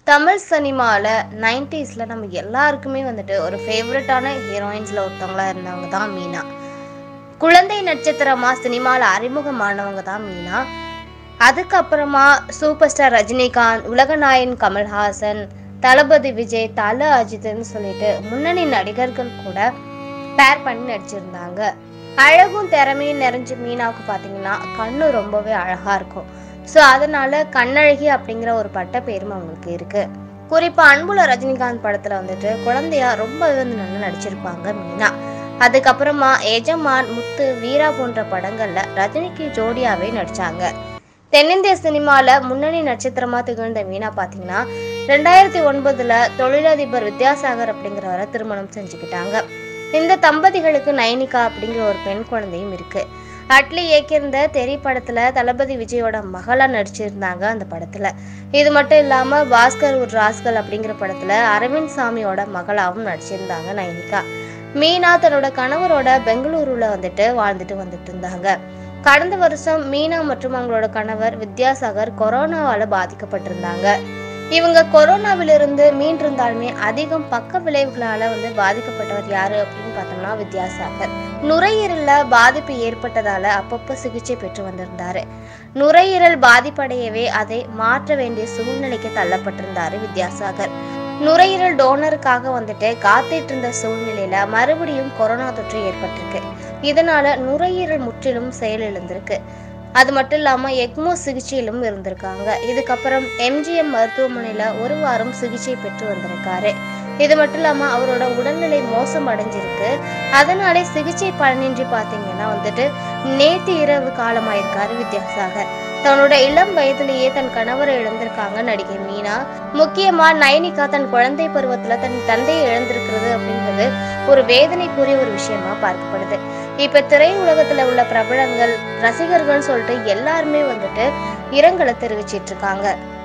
தமிழ் சினிமாவில் நைன்டிஸில் நம்ம எல்லாருக்குமே வந்துட்டு ஒரு ஃபேவரட்டான ஹீரோயின்ஸில் ஒருத்தவங்களா இருந்தவங்க தான் மீனா குழந்தை நட்சத்திரமா சினிமாவில் அறிமுகமானவங்க தான் மீனா அதுக்கப்புறமா சூப்பர் ஸ்டார் ரஜினிகாந்த் உலகநாயகன் கமல்ஹாசன் தளபதி விஜய் தல அஜித்னு சொல்லிட்டு முன்னணி நடிகர்கள் கூட பேர் பண்ணி நடிச்சிருந்தாங்க அழகும் திறமையும் நிறைஞ்ச மீனாவுக்கு பார்த்தீங்கன்னா கண்ணு ரொம்பவே அழகா இருக்கும் ஸோ அதனால கண்ணழகி அப்படிங்கிற ஒரு பட்ட பேரும் அவங்களுக்கு இருக்கு குறிப்பா அன்புல ரஜினிகாந்த் படத்துல வந்துட்டு குழந்தையா ரொம்பவே வந்து நல்லா நடிச்சிருப்பாங்க மீனா அதுக்கப்புறமா எஜமான் முத்து வீரா போன்ற படங்கள்ல ரஜினிக்கு ஜோடியாவே நடிச்சாங்க தென்னிந்திய சினிமால முன்னணி நட்சத்திரமா திகழ்ந்த மீனா பாத்தீங்கன்னா ரெண்டாயிரத்தி ஒன்பதுல தொழிலதிபர் வித்யாசாகர் அப்படிங்கிறவரை திருமணம் செஞ்சுக்கிட்டாங்க இந்த தம்பதிகளுக்கு நயனிகா அப்படிங்கிற ஒரு பெண் குழந்தையும் இருக்கு அட்லி இயக்கியிருந்த தெரி படத்துல தளபதி விஜயோட மகளா நடிச்சிருந்தாங்க அந்த படத்துல இது மட்டும் இல்லாம பாஸ்கர் ஒரு ராஸ்கல் அப்படிங்கிற படத்துல அரவிந்த் சாமியோட மகளாவும் நடிச்சிருந்தாங்க நயனிகா மீனா தன்னோட கணவரோட பெங்களூருல வந்துட்டு வாழ்ந்துட்டு வந்துட்டு இருந்தாங்க கடந்த வருஷம் மீனா மற்றும் அவங்களோட கணவர் வித்யாசாகர் கொரோனாவால பாதிக்கப்பட்டிருந்தாங்க இவங்க கொரோனாவிலிருந்து மீண்டிருந்தாலுமே அதிகம் பக்க விளைவுகளால வந்து பாதிக்கப்பட்டவர் யாரு அப்படின்னு பார்த்தோம்னா வித்யாசாகர் நுரையீரல்ல பாதிப்பு ஏற்பட்டதால அப்பப்போ சிகிச்சை பெற்று வந்திருந்தாரு நுரையீரல் பாதிப்படையவே அதை மாற்ற வேண்டிய சூழ்நிலைக்கு தள்ளப்பட்டிருந்தாரு வித்யாசாகர் நுரையீரல் டோனருக்காக வந்துட்டு காத்துட்டு இருந்த சூழ்நிலையில மறுபடியும் கொரோனா தொற்று ஏற்பட்டிருக்கு இதனால நுரையீரல் முற்றிலும் செயலிழந்திருக்கு அது மட்டும் இல்லாம எக்மோ சிகிச்சையிலும் இருந்திருக்காங்க இதுக்கப்புறம் எம்ஜிஎம் மருத்துவமனையில ஒரு வாரம் சிகிச்சை பெற்று வந்திருக்காரு இது மட்டும் இல்லாம அவரோட உடல்நிலை மோசம் அடைஞ்சிருக்கு அதனாலே சிகிச்சை பலனின்றி பாத்தீங்கன்னா வந்துட்டு நேத்து இரவு காலமாயிருக்காரு வித்யாசாகர் தன்னோட இளம் வயதிலேயே தன் கணவரை இழந்திருக்காங்க நடிகை மீனா முக்கியமா நயனிகா தன் குழந்தை பருவத்துல தன் தந்தையை இழந்திருக்கிறது அப்படின்றது ஒரு வேதனைக்குரிய ஒரு விஷயமா பார்க்கப்படுது இப்ப திரையுலகத்துல உள்ள பிரபலங்கள் ரசிகர்கள்னு சொல்லிட்டு எல்லாருமே வந்துட்டு இரங்கலை தெரிவிச்சிட்டு இருக்காங்க